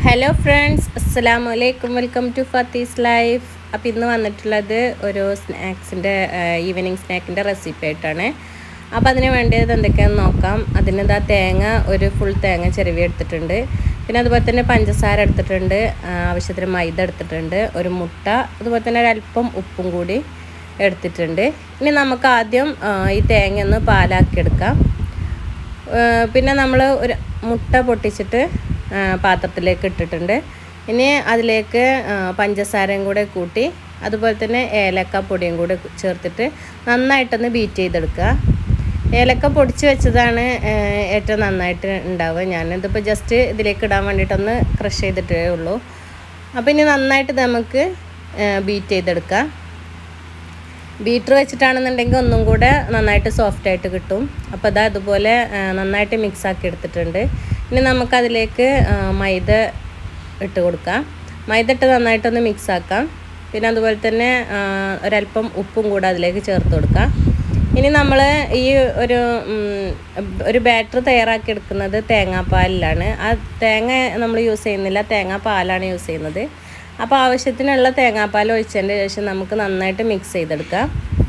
hello friends അസ്സലാമു അലൈക്കും welcome to ഫത്തീസ് life അപ്പോൾ ഇന്ന് വന്നിട്ടുള്ളത് ഒരു സ്നാക്സിൻ്റെ ഈവനിങ് സ്നാക്കിൻ്റെ റെസിപ്പി ആയിട്ടാണ് അപ്പോൾ അതിന് വേണ്ടത് എന്തൊക്കെയാണെന്ന് നോക്കാം അതിന് ഇതാ തേങ്ങ ഒരു ഫുൾ തേങ്ങ ചെരുവി എടുത്തിട്ടുണ്ട് പിന്നെ അതുപോലെ തന്നെ പഞ്ചസാര എടുത്തിട്ടുണ്ട് ആ, ആവശ്യത്തിന് മൈദ എടുത്തിട്ടുണ്ട് ഒരു മുട്ട അതുപോലെ തന്നെ ഒരല്പം ഉപ്പും കൂടി എടുത്തിട്ടുണ്ട് ഇനി നമുക്ക് ആദ്യം ആ, ഈ തേങ്ങ ഒന്ന് പാലാക്കി എടുക്കാം ഏഹ് പിന്നെ നമ്മൾ ഒരു മുട്ട പൊട്ടിച്ചിട്ട് ഏഹ് പാത്രത്തിലേക്ക് ഇട്ടിട്ടുണ്ട് ഇനി അതിലേക്ക് ഏഹ് പഞ്ചസാരയും കൂടെ കൂട്ടി അതുപോലെ തന്നെ ഏലക്ക പൊടിയും കൂടെ ചേർത്തിട്ട് നന്നായിട്ടൊന്ന് ബീറ്റ് ചെയ്തെടുക്കുക ഏലക്ക പൊടിച്ച് വെച്ചതാണ് ഏഹ് ഏറ്റവും നന്നായിട്ട് ഉണ്ടാവുക ഞാനിതിപ്പോൾ ജസ്റ്റ് ഇതിലേക്ക് ഇടാൻ വേണ്ടിയിട്ടൊന്ന് ക്രഷ് ചെയ്തിട്ടേ ഉള്ളൂ അപ്പോൾ ഇനി നന്നായിട്ട് നമുക്ക് ബീറ്റ് ചെയ്തെടുക്കാം ബീറ്റർ വെച്ചിട്ടാണെന്നുണ്ടെങ്കിൽ ഒന്നും കൂടെ നന്നായിട്ട് സോഫ്റ്റ് ആയിട്ട് കിട്ടും അപ്പോൾ അതാ അതുപോലെ ആ, നന്നായിട്ട് മിക്സ് ആക്കി എടുത്തിട്ടുണ്ട് ഇനി നമുക്കതിലേക്ക് ആ, മൈദ ഇട്ട് കൊടുക്കാം മൈദ ഇട്ട് നന്നായിട്ടൊന്ന് മിക്സ് ആക്കാം പിന്നെ അതുപോലെ തന്നെ ആ, ഒരല്പം ഉപ്പും കൂടെ അതിലേക്ക് ചേർത്ത് കൊടുക്കാം ഇനി നമ്മൾ ഈ ഒരു ഉം, ഒരു ബാറ്റർ തയ്യാറാക്കി എടുക്കുന്നത് തേങ്ങാപ്പാലിലാണ് ആ തേങ്ങ നമ്മൾ യൂസ് ചെയ്യുന്നില്ല തേങ്ങാപ്പാലാണ് യൂസ് ചെയ്യുന്നത് അപ്പോൾ ആവശ്യത്തിനുള്ള തേങ്ങാപ്പാൽ ഒഴിച്ചതിൻ്റെ ശേഷം നമുക്ക് നന്നായിട്ട് മിക്സ് ചെയ്തെടുക്കാം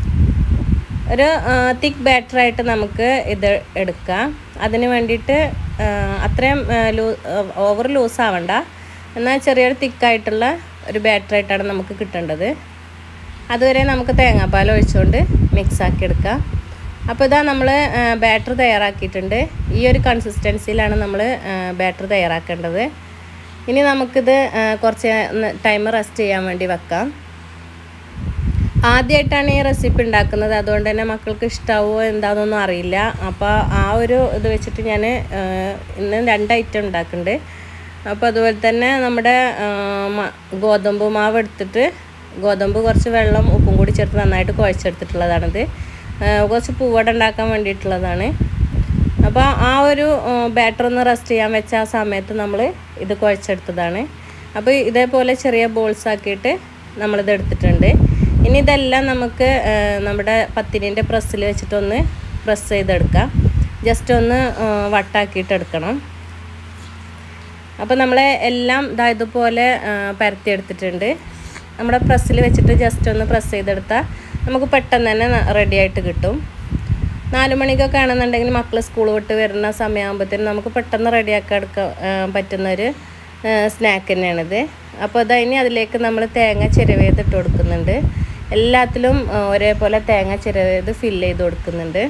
ഒരു തിക്ക് ബാറ്ററായിട്ട് നമുക്ക് ഇത് എടുക്കാം അതിന് വേണ്ടിയിട്ട് ആ, അത്രയും ലൂ ഓവർ ലൂസ് ആവണ്ട എന്നാൽ ചെറിയൊരു തിക്കായിട്ടുള്ള ഒരു ബാറ്ററായിട്ടാണ് നമുക്ക് കിട്ടേണ്ടത് അതുവരെ നമുക്ക് തേങ്ങാപ്പാൽ ഒഴിച്ചുകൊണ്ട് മിക്സ് ആക്കി എടുക്കാം അപ്പോൾ ഇതാ നമ്മൾ ബാറ്റർ തയ്യാറാക്കിയിട്ടുണ്ട് ഈ ഒരു കൺസിസ്റ്റൻസിയിലാണ് നമ്മൾ ബാറ്റർ തയ്യാറാക്കേണ്ടത് ഇനി നമുക്കിത് ആ, കുറച്ച് ടൈം റെസ്റ്റ് ചെയ്യാൻ വേണ്ടി വെക്കാം ആദ്യമായിട്ടാണ് ഈ റെസിപ്പി ഉണ്ടാക്കുന്നത് അതുകൊണ്ട് തന്നെ മക്കൾക്ക് ഇഷ്ടാവുമോ എന്താണെന്നൊന്നും അറിയില്ല അപ്പോൾ ആ ഒരു ഇത് വെച്ചിട്ട് ഞാൻ ഇന്ന് രണ്ട് ഐറ്റം ഉണ്ടാക്കുന്നുണ്ട് അപ്പോൾ അതുപോലെ തന്നെ നമ്മുടെ ആ, മ- ഗോതമ്പ് മാവ് എടുത്തിട്ട് ഗോതമ്പ് കുറച്ച് വെള്ളം ഉപ്പും കൂടി ചേർത്ത് നന്നായിട്ട് കുഴച്ചെടുത്തിട്ടുള്ളതാണിത് ആ, കുറച്ച് പൂവട ഉണ്ടാക്കാൻ വേണ്ടിയിട്ടുള്ളതാണ് അപ്പോൾ ആ ഒരു ബാറ്റർ ഒന്ന് റെസ്റ്റ് ചെയ്യാൻ വെച്ച ആ സമയത്ത് നമ്മൾ ഇത് കുഴച്ചെടുത്തതാണ് അപ്പോൾ ഇതേപോലെ ചെറിയ ബോൾസ് ആക്കിയിട്ട് നമ്മളിത് എടുത്തിട്ടുണ്ട് ഇനി ഇതെല്ലാം നമുക്ക് ആ, നമ്മുടെ പത്തിരിൻ്റെ പ്രസ്സിൽ വെച്ചിട്ടൊന്ന് പ്രസ് ചെയ്തെടുക്കാം ജസ്റ്റ് ഒന്ന് ആ, വട്ടാക്കിയിട്ട് എടുക്കണം അപ്പോൾ നമ്മൾ എല്ലാം ഇതാ ഇതുപോലെ ആ, പരത്തിയെടുത്തിട്ടുണ്ട് നമ്മുടെ പ്രസ്സിൽ വെച്ചിട്ട് ജസ്റ്റ് ഒന്ന് പ്രസ് ചെയ്തെടുത്താൽ നമുക്ക് പെട്ടെന്ന് തന്നെ റെഡി ആയിട്ട് കിട്ടും നാല് മണിക്കൊക്കെ ആണെന്നുണ്ടെങ്കിൽ മക്കൾ സ്കൂൾ വിട്ട് വരുന്ന സമയമാകുമ്പോഴത്തേനും നമുക്ക് പെട്ടെന്ന് റെഡിയാക്കി എടുക്കാൻ പറ്റുന്നൊരു സ്നാക്ക് തന്നെയാണിത് അപ്പോൾ അതാ ഇനി അതിലേക്ക് നമ്മൾ തേങ്ങ ചിരവേത് ഇട്ട് കൊടുക്കുന്നുണ്ട് എല്ലാത്തിലും ആ, ഒരേപോലെ തേങ്ങ ചിരവേത് ഫില്ല് ചെയ്ത് കൊടുക്കുന്നുണ്ട്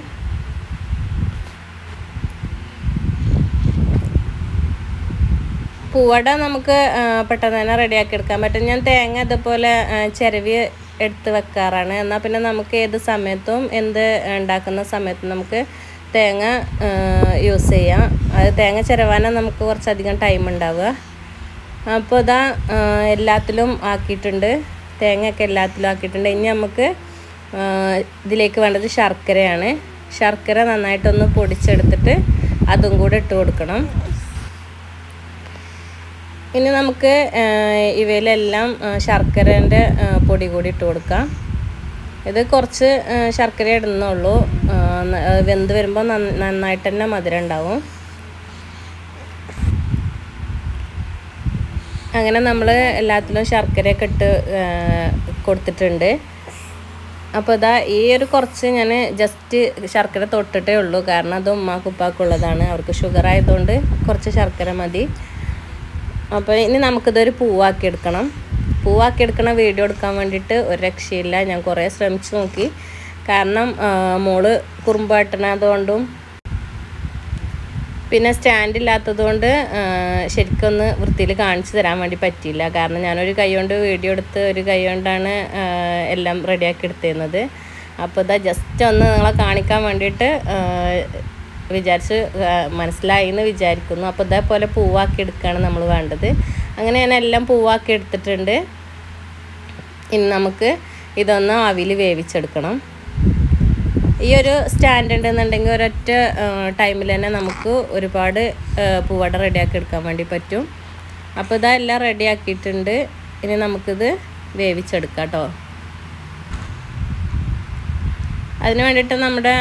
പൂവട നമുക്ക് ആ, പെട്ടെന്ന് തന്നെ റെഡിയാക്കി എടുക്കാൻ പറ്റും ഞാൻ തേങ്ങ ഇതുപോലെ ആ, ചിരവി എടുത്ത് വെക്കാറാണ് എന്നാൽ പിന്നെ നമുക്ക് ഏത് സമയത്തും എന്ത് ഉണ്ടാക്കുന്ന സമയത്തും നമുക്ക് തേങ്ങ യൂസ് ചെയ്യാം അത് തേങ്ങ ചിരവാനാണ് നമുക്ക് കുറച്ചധികം ടൈം ഉണ്ടാവുക അപ്പോൾ ഇതാ ആ, എല്ലാത്തിലും ആക്കിയിട്ടുണ്ട് തേങ്ങയൊക്കെ എല്ലാത്തിലും ആക്കിയിട്ടുണ്ട് ഇനി നമുക്ക് ആ, ഇതിലേക്ക് വേണ്ടത് ശർക്കരയാണ് ശർക്കര നന്നായിട്ടൊന്ന് പൊടിച്ചെടുത്തിട്ട് അതും കൂടെ ഇട്ട് കൊടുക്കണം ഇനി നമുക്ക് ആ, ഇവയിലെല്ലാം ആ, ശർക്കരേൻ്റെ ആ, പൊടി കൂടി ഇട്ട് കൊടുക്കാം ഇത് കുറച്ച് ആ, ശർക്കര ഇടുന്നുള്ളൂ ആ, ന- ആ, വെന്ത് വരുമ്പോൾ നന്ന- നന്നായിട്ട് തന്നെ മധുരം ഉണ്ടാവും അങ്ങനെ നമ്മൾ എല്ലാത്തിലും ശർക്കരയൊക്കെ ഇട്ട് ആ, കൊടുത്തിട്ടുണ്ട് അപ്പോൾ ഇതാ ഈ ഒരു കുറച്ച് ഞാൻ ജസ്റ്റ് ശർക്കര തൊട്ടിട്ടേ ഉള്ളൂ കാരണം അത് ഉമ്മാക്ക് ഉപ്പാക്കുള്ളതാണ് അവർക്ക് ഷുഗർ ആയതുകൊണ്ട് കുറച്ച് ശർക്കര മതി അപ്പോൾ ഇനി നമുക്കിതൊരു പൂവാക്കി എടുക്കണം പൂവാക്കി എടുക്കണ വീഡിയോ എടുക്കാൻ വേണ്ടിയിട്ട് ഒരു രക്ഷയില്ല ഞാൻ കുറേ ശ്രമിച്ചു നോക്കി കാരണം ആ, മോള് കുറുമ്പാട്ടണതുകൊണ്ടും പിന്നെ സ്റ്റാൻഡ് ഇല്ലാത്തതുകൊണ്ട് ശരിക്കൊന്ന് വൃത്തിയിൽ കാണിച്ചു തരാൻ വേണ്ടി പറ്റിയില്ല കാരണം ഞാനൊരു കൈ കൊണ്ട് വീഡിയോ എടുത്ത് ഒരു കൈ കൊണ്ടാണ് ആ, എല്ലാം റെഡിയാക്കി എടുത്തിരുന്നത് അപ്പോൾ ഇതാ ജസ്റ്റ് ഒന്ന് നിങ്ങളെ കാണിക്കാൻ വേണ്ടിയിട്ട് ആ, വിചാരിച്ച് ആ, മനസ്സിലായി എന്ന് വിചാരിക്കുന്നു അപ്പോൾ ഇതേപോലെ പൂവാക്കി എടുക്കുകയാണ് നമ്മൾ വേണ്ടത് അങ്ങനെ ഞാൻ എല്ലാം പൂവാക്കി എടുത്തിട്ടുണ്ട് ഇനി നമുക്ക് ഇതൊന്ന് ആവിയിൽ വേവിച്ചെടുക്കണം ഈ ഒരു സ്റ്റാൻഡ് ഉണ്ടെന്നുണ്ടെങ്കിൽ ഒരൊറ്റ ടൈമിൽ തന്നെ നമുക്ക് ഒരുപാട് ആ, പൂവട റെഡിയാക്കി എടുക്കാൻ വേണ്ടി പറ്റും അപ്പോൾ ഇതാ എല്ലാം റെഡിയാക്കിയിട്ടുണ്ട് ഇനി നമുക്കിത് വേവിച്ചെടുക്കാം കേട്ടോ അതിന് വേണ്ടിയിട്ട് നമ്മുടെ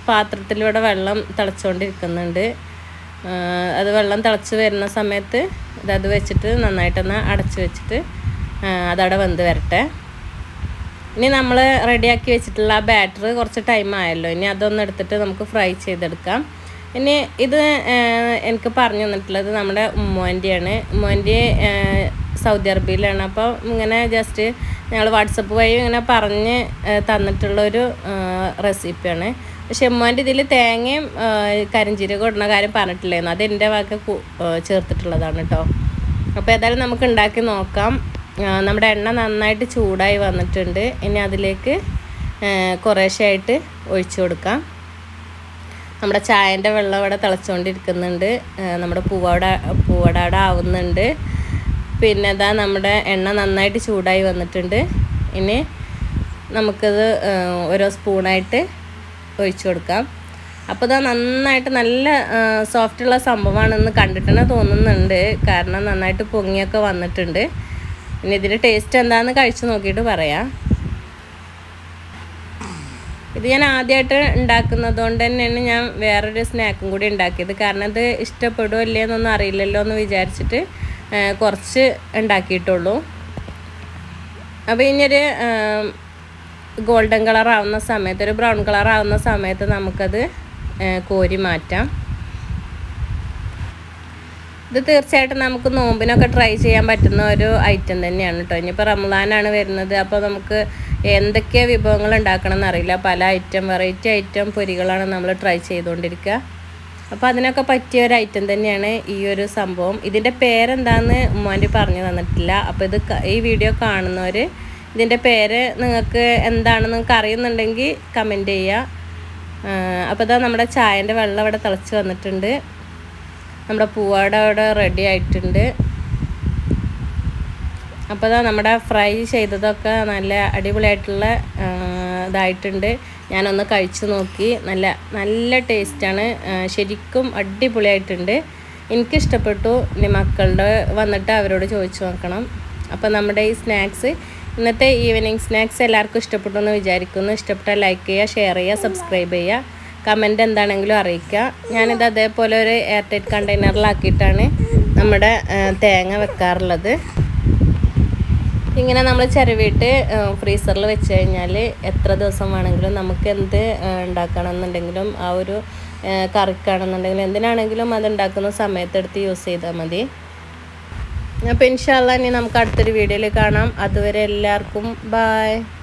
പാത്രത്തിലൂടെ വെള്ളം തിളച്ചുകൊണ്ടിരിക്കുന്നുണ്ട് ആ, അത് വെള്ളം തിളച്ച് വരുന്ന സമയത്ത് ഇതത് വെച്ചിട്ട് നന്നായിട്ടൊന്ന് അടച്ച് വെച്ചിട്ട് ആ, അതവിടെ വെന്ത് വരട്ടെ ഇനി നമ്മൾ റെഡിയാക്കി വെച്ചിട്ടുള്ള ആ ബാറ്റർ കുറച്ച് ടൈം ആയല്ലോ ഇനി അതൊന്ന് എടുത്തിട്ട് നമുക്ക് ഫ്രൈ ചെയ്തെടുക്കാം ഇനി ഇത് ആ, എനിക്ക് പറഞ്ഞു തന്നിട്ടുള്ളത് നമ്മുടെ ഉമ്മോൻ്റെയാണ് ഉമ്മോൻ്റെ സൗദി അറേബ്യയിലാണ് അപ്പോൾ ഇങ്ങനെ ജസ്റ്റ് ഞങ്ങൾ വാട്സപ്പ് വഴി ഇങ്ങനെ പറഞ്ഞ് ആ, തന്നിട്ടുള്ളൊരു റെസിപ്പിയാണ് പക്ഷെ ഉമ്മോൻ്റെ ഇതിൽ തേങ്ങയും ആ, കരിഞ്ചീരകം ഇടുന്ന കാര്യം പറഞ്ഞിട്ടില്ലായിരുന്നു അത് എൻ്റെ വക കു- ആ, ചേർത്തിട്ടുള്ളതാണ് കേട്ടോ അപ്പോൾ ഏതായാലും നമുക്ക് ഉണ്ടാക്കി നോക്കാം ആ, നമ്മുടെ എണ്ണ നന്നായിട്ട് ചൂടായി വന്നിട്ടുണ്ട് ഇനി അതിലേക്ക് കുറേശ്ശെയായിട്ട് ഒഴിച്ചു കൊടുക്കാം നമ്മുടെ ചായൻ്റെ വെള്ളം ഇവിടെ തിളച്ചുകൊണ്ടിരിക്കുന്നുണ്ട് ആ, നമ്മുടെ പൂവട പൂവടാട ആവുന്നുണ്ട് പിന്നെ ഇതാ നമ്മുടെ എണ്ണ നന്നായിട്ട് ചൂടായി വന്നിട്ടുണ്ട് ഇനി നമുക്കത് ആ, ഓരോ സ്പൂണായിട്ട് ഒഴിച്ചു കൊടുക്കാം അപ്പോൾ ഇതാ നന്നായിട്ട് നല്ല സോഫ്റ്റുള്ള സംഭവമാണെന്ന് കണ്ടിട്ട് തോന്നുന്നുണ്ട് കാരണം നന്നായിട്ട് പൊങ്ങിയൊക്കെ വന്നിട്ടുണ്ട് ഇനി ഇതിൻ്റെ ടേസ്റ്റ് എന്താണെന്ന് കഴിച്ച് നോക്കിയിട്ട് പറയാം ഇത് ഞാൻ ആദ്യമായിട്ട് ഉണ്ടാക്കുന്നത് കൊണ്ട് തന്നെയാണ് ഞാൻ വേറൊരു സ്നാക്കും കൂടി ഉണ്ടാക്കിയത് കാരണം ഇത് ഇഷ്ടപ്പെടുമോ ഇല്ലേ എന്നൊന്നും അറിയില്ലല്ലോ എന്ന് വിചാരിച്ചിട്ട് ആ, കുറച്ച് ഉണ്ടാക്കിയിട്ടുള്ളൂ അപ്പോൾ ഇനിയൊരു ഗോൾഡൻ കളർ ആവുന്ന സമയത്ത് ഒരു ബ്രൗൺ കളർ ആവുന്ന സമയത്ത് നമുക്കത് ആ, കോരി മാറ്റാം ഇത് തീർച്ചയായിട്ടും നമുക്ക് നോമ്പിനൊക്കെ ട്രൈ ചെയ്യാൻ പറ്റുന്ന ഒരു ഐറ്റം തന്നെയാണ് കേട്ടോ ഇനിയിപ്പോൾ റംസാനാണ് വരുന്നത് അപ്പോൾ നമുക്ക് എന്തൊക്കെ വിഭവങ്ങൾ ഉണ്ടാക്കണം എന്നറിയില്ല പല ഐറ്റം വെറൈറ്റി ഐറ്റം പൊരികളാണ് നമ്മൾ ട്രൈ ചെയ്തുകൊണ്ടിരിക്കുക അപ്പോൾ അതിനൊക്കെ പറ്റിയ ഒരു ഐറ്റം തന്നെയാണ് ഈ ഒരു സംഭവം ഇതിൻ്റെ പേരെന്താന്ന് ഉമ്മാൻ്റെ പറഞ്ഞു തന്നിട്ടില്ല അപ്പോൾ ഇത് ക- ഈ വീഡിയോ കാണുന്നവർ ഇതിൻ്റെ പേര് നിങ്ങൾക്ക് എന്താണെന്ന് നിങ്ങൾക്ക് അറിയുന്നുണ്ടെങ്കിൽ കമൻറ്റ് ചെയ്യുക അപ്പോൾ ഇതാ നമ്മുടെ ചായൻ്റെ വെള്ളം ഇവിടെ തിളച്ച് വന്നിട്ടുണ്ട് നമ്മുടെ പൂവാട അവിടെ റെഡി ആയിട്ടുണ്ട് അപ്പോൾ ഇതാ നമ്മുടെ ഫ്രൈ ചെയ്തതൊക്കെ നല്ല അടിപൊളിയായിട്ടുള്ള ആ, ഇതായിട്ടുണ്ട് ഞാനൊന്ന് കഴിച്ചു നോക്കി നല്ല നല്ല ടേസ്റ്റാണ് ശരിക്കും അടിപൊളിയായിട്ടുണ്ട് എനിക്കിഷ്ടപ്പെട്ടു ഇനി മക്കളുടെ വന്നിട്ട് അവരോട് ചോദിച്ചു നോക്കണം അപ്പോൾ നമ്മുടെ ഈ സ്നാക്സ് ഇന്നത്തെ ഈവനിങ് സ്നാക്സ് എല്ലാവർക്കും ഇഷ്ടപ്പെട്ടു എന്ന് വിചാരിക്കുന്നു ഇഷ്ടപ്പെട്ടാൽ ലൈക്ക് ചെയ്യുക ഷെയർ ചെയ്യുക സബ്സ്ക്രൈബ് ചെയ്യുക കമൻറ്റ് എന്താണെങ്കിലും അറിയിക്കുക ഞാനിത് അതേപോലെ ഒരു എയർ ടൈറ്റ് കണ്ടെയ്നറിലാക്കിയിട്ടാണ് നമ്മുടെ ആ, തേങ്ങ വെക്കാറുള്ളത് ഇങ്ങനെ നമ്മൾ ചിരവിയിട്ട് ഫ്രീസറിൽ വെച്ച് കഴിഞ്ഞാൽ എത്ര ദിവസം വേണമെങ്കിലും നമുക്ക് എന്ത് ആ, ഉണ്ടാക്കണമെന്നുണ്ടെങ്കിലും ആ ഒരു ആ, കറിക്കാണെന്നുണ്ടെങ്കിലും എന്തിനാണെങ്കിലും അത് ഉണ്ടാക്കുന്ന സമയത്ത് എടുത്ത് യൂസ് ചെയ്താൽ മതി അപ്പോൾ ഇൻഷാല്ല ഇനി നമുക്ക് അടുത്തൊരു വീഡിയോയിൽ കാണാം അതുവരെ എല്ലാവർക്കും ബായ്